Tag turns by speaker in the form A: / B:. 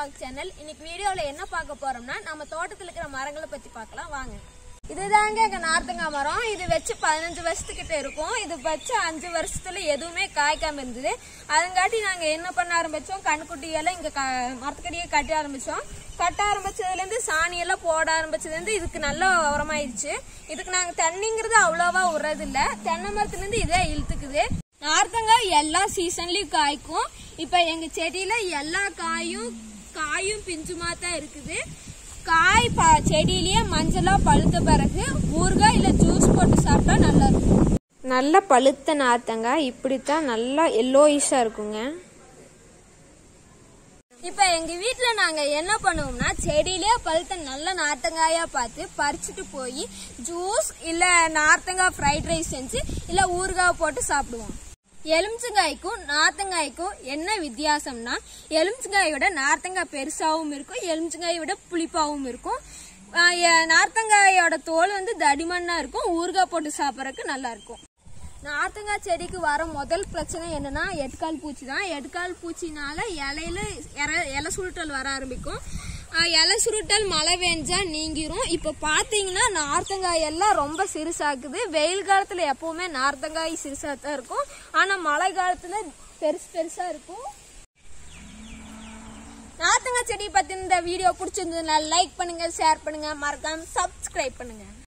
A: vlog channel இன்னைக்கு வீடியோல என்ன பார்க்க போறோம்னா நம்ம தோட்டத்துல இருக்கிற மரங்களை பத்தி பார்க்கலாம் வாங்க இதுதாங்க எங்க நார்த்தங்காய் மரம் இது வச்சு பதினஞ்சு வருஷத்துக்கிட்ட இருக்கும் இது வச்சு அஞ்சு வருஷத்துல எதுவுமே காய்க்காம இருந்தது அதங்காட்டி நாங்க என்ன பண்ண ஆரம்பிச்சோம் கண்ணுக்குட்டியெல்லாம் இங்க க- மரத்துக்கடியே கட்ட ஆரம்பிச்சோம் கட்ட ஆரம்பிச்சதுல இருந்து சாணி எல்லாம் போட ஆரம்பிச்சதுல இருந்து இதுக்கு நல்ல உரமாயிருச்சு இதுக்கு நாங்க தண்ணிங்கிறது அவ்வளோவா விடுறது இல்ல தென்னை மரத்துல இருந்து இதே இழுத்துக்குது நார்த்தங்காய் எல்லா சீசன்லயும் காய்க்கும் இப்ப எங்க செடியில எல்லா காயும் காயும் பிஞ்சுமா தான் இருக்குது காய் ப- செடியிலேயே மஞ்சளா பழுத்த பிறகு ஊறுகாய் இல்ல ஜூஸ் போட்டு சாப்பிட்டா நல்லா இருக்கும்
B: நல்ல பழுத்த நார்த்தங்காய் இப்படித்தான் நல்லா எல்லோயிஷா இருக்குங்க
A: இப்ப எங்க வீட்ல நாங்க என்ன பண்ணுவோம்னா செடியிலே பழுத்த நல்ல நார்த்தங்காயா பார்த்து பறிச்சுட்டு போய் ஜூஸ் இல்ல நார்த்தங்காய் ஃப்ரைட் ரைஸ் செஞ்சு இல்ல ஊறுகாய் போட்டு சாப்பிடுவோம் எலுமிச்சங்காய்க்கும் நார்த்தங்காய்க்கும் என்ன வித்தியாசம்னா எலுமிச்சங்காயோட நார்த்தங்காய் பெருசாவும் இருக்கும் எலுமிச்சங்காயை விட புளிப்பாவும் இருக்கும் ஆஹ் எ- நார்த்தங்காயோட தோல் வந்து தடிமண்ணா இருக்கும் ஊறுகாய் போட்டு சாப்பிட்றதுக்கு நல்லா இருக்கும் நார்த்தங்காய் செடிக்கு வர முதல் பிரச்சனை என்னன்னா எட்கால் பூச்சி தான் எட்கால் பூச்சினால இலையில இற- இலை சுருட்டல் வர ஆரம்பிக்கும் ஆஹ் இலை சுருட்டல் மழை பெஞ்சா நீங்கிரும் இப்போ பார்த்தீங்கன்னா நார்த்தங்காய் எல்லாம் ரொம்ப சிறுசாக்குது வெயில் காலத்துல எப்பவுமே நார்த்தங்காய் சிறுசா தான் இருக்கும் ஆனா மழை காலத்துல பெருசு பெருசா இருக்கும் நார்த்தங்காய் செடி பத்தி இந்த வீடியோ பிடிச்சிருந்ததுனால லைக் பண்ணுங்க ஷேர் பண்ணுங்க மறக்காம சப்ஸ்கிரைப் பண்ணுங்க